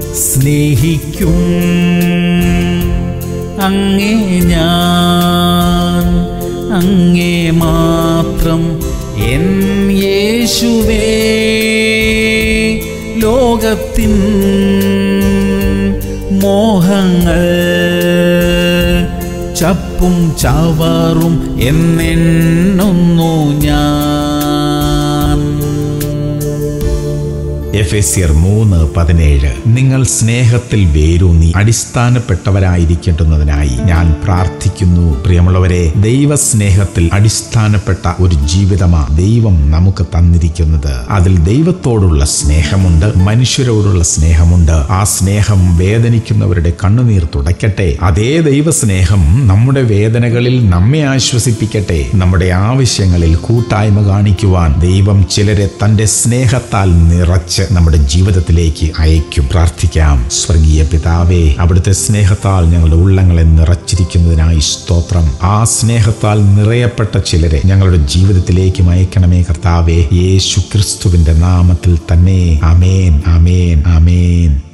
സ്നേഹിക്കും അങ്ങേ ഞാൻ അങ്ങേ മാത്രം എൻ യേശുവേ ലോകത്തിൻ മോഹങ്ങൾ ചപ്പും ചവറും എന്നെണ്ണുന്നു ഞാൻ എഫെസ്യർ മൂന്ന് പതിനേഴ് നിങ്ങൾ സ്നേഹത്തിൽ വേരൂന്നി അടിസ്ഥാനപ്പെട്ടവരായിരിക്കേണ്ടുന്നതിനായി ഞാൻ പ്രാർത്ഥിക്കുന്നു പ്രിയമുള്ളവരെ ദൈവസ്നേഹത്തിൽ അടിസ്ഥാനപ്പെട്ട ഒരു ജീവിതമാ ദൈവം നമുക്ക് തന്നിരിക്കുന്നത് അതിൽ ദൈവത്തോടുള്ള സ്നേഹമുണ്ട് മനുഷ്യരോടുള്ള സ്നേഹമുണ്ട് ആ സ്നേഹം വേദനിക്കുന്നവരുടെ കണ്ണുനീർ തുടയ്ക്കട്ടെ അതേ ദൈവസ്നേഹം നമ്മുടെ വേദനകളിൽ നമ്മെ ആശ്വസിപ്പിക്കട്ടെ നമ്മുടെ ആവശ്യങ്ങളിൽ കൂട്ടായ്മ കാണിക്കുവാൻ ദൈവം ചിലരെ തന്റെ സ്നേഹത്താൽ നിറച്ച് നമ്മുടെ ജീവിതത്തിലേക്ക് അയക്കും പ്രാർത്ഥിക്കാം സ്വർഗീയ പിതാവേ അവിടുത്തെ സ്നേഹത്താൽ ഞങ്ങളുടെ ഉള്ളങ്ങളെ നിറച്ചിരിക്കുന്നതിനായി സ്തോത്രം ആ സ്നേഹത്താൽ നിറയപ്പെട്ട ചിലരെ ഞങ്ങളുടെ ജീവിതത്തിലേക്ക് അയക്കണമേ കർത്താവേ യേശു ക്രിസ്തുവിന്റെ നാമത്തിൽ തന്നെ അമേൻ അമേൻ അമേൻ